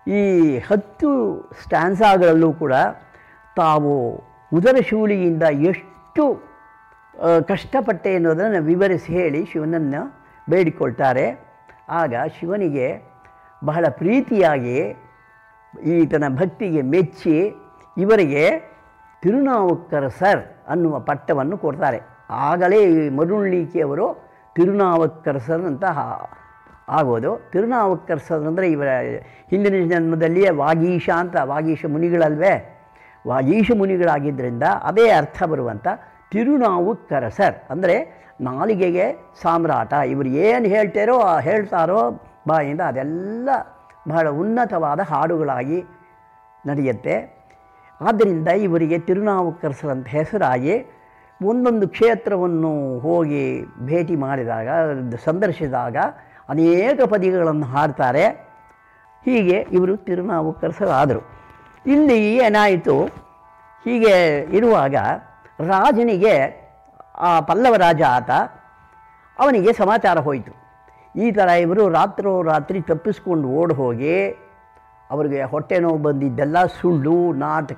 ಈ ಹತ್ತು ಸ್ಟ್ಯಾನ್ಸಾಗಳಲ್ಲೂ ಕೂಡ ತಾವು ಉದರ ಶೂಲಿಯಿಂದ ಎಷ್ಟು ಆ, ಕಷ್ಟಪಟ್ಟೆ ಅನ್ನೋದನ್ನು ವಿವರಿಸಿ ಹೇಳಿ ಶಿವನನ್ನು ಬೇಡಿಕೊಳ್ತಾರೆ ಆಗ ಶಿವನಿಗೆ ಬಹಳ ಪ್ರೀತಿಯಾಗಿ ಈತನ ಭಕ್ತಿಗೆ ಮೆಚ್ಚಿ ಇವರಿಗೆ ತಿರುನಾವುಕ್ಕರಸರ್ ಅನ್ನುವ ಪಟ್ಟವನ್ನು ಕೊಡ್ತಾರೆ ಆಗಲೇ ಈ ಮರುಳ್ಳಿಕೆಯವರು ತಿರುನಾವುಕ್ಕರಸರ್ ಅಂತ ಹಾ- ಆಗೋದು ತಿರುನಾವುಕ್ಕರಸರ್ ಅಂದರೆ ಇವರ ಹಿಂದಿನ ಜನ್ಮದಲ್ಲಿಯೇ ವಾಗೀಶ ಅಂತ ವಾಗೀಶ ಮುನಿಗಳಲ್ವೇ ವಾಗೀಶ ಮುನಿಗಳಾಗಿದ್ದರಿಂದ ಅದೇ ಅರ್ಥ ಬರುವಂಥ ತಿರುನಾವುಕ್ಕರಸರ್ ಅಂದರೆ ನಾಲಿಗೆಗೆ ಸಾಮ್ರಾಟ ಇವರು ಏನು ಹೇಳ್ತಾರೋ ಆ ಹೇಳ್ತಾರೋ ಬಾಯಿಂದ ಅದೆಲ್ಲ ಬಹಳ ಉನ್ನತವಾದ ಹಾಡುಗಳಾಗಿ ನಡೆಯುತ್ತೆ ಆದ್ದರಿಂದ ಇವರಿಗೆ ತಿರುನಾವುಕ್ಕರಸರ್ ಅಂತ ಹೆಸರಾಗಿ ಒಂದೊಂದು ಕ್ಷೇತ್ರವನ್ನು ಹೋಗಿ ಭೇಟಿ ಮಾಡಿದಾಗ ಸಂದರ್ಶಿಸಿದಾಗ ಅನೇಕ ಪದಿಗಳನ್ನು ಹಾಡ್ತಾರೆ ಹೀಗೆ ಇವರು ತಿರುನಾವುಕ್ಕರಸರಾದರು ಇಲ್ಲಿ ಏನಾಯಿತು ಹೀಗೆ ಇರುವಾಗ ರಾಜನಿಗೆ ಆ ಪಲ್ಲವ ರಾಜ ಆತ ಅವನಿಗೆ ಸಮಾಚಾರ ಹೋಯಿತು ಈ ಥರ ಇವರು ರಾತ್ರೋರಾತ್ರಿ ತಪ್ಪಿಸ್ಕೊಂಡು ಓಡಿ ಹೋಗಿ ಅವರಿಗೆ ಹೊಟ್ಟೆ ನೋವು ಬಂದಿದ್ದೆಲ್ಲ ಸುಳ್ಳು ನಾಟಕ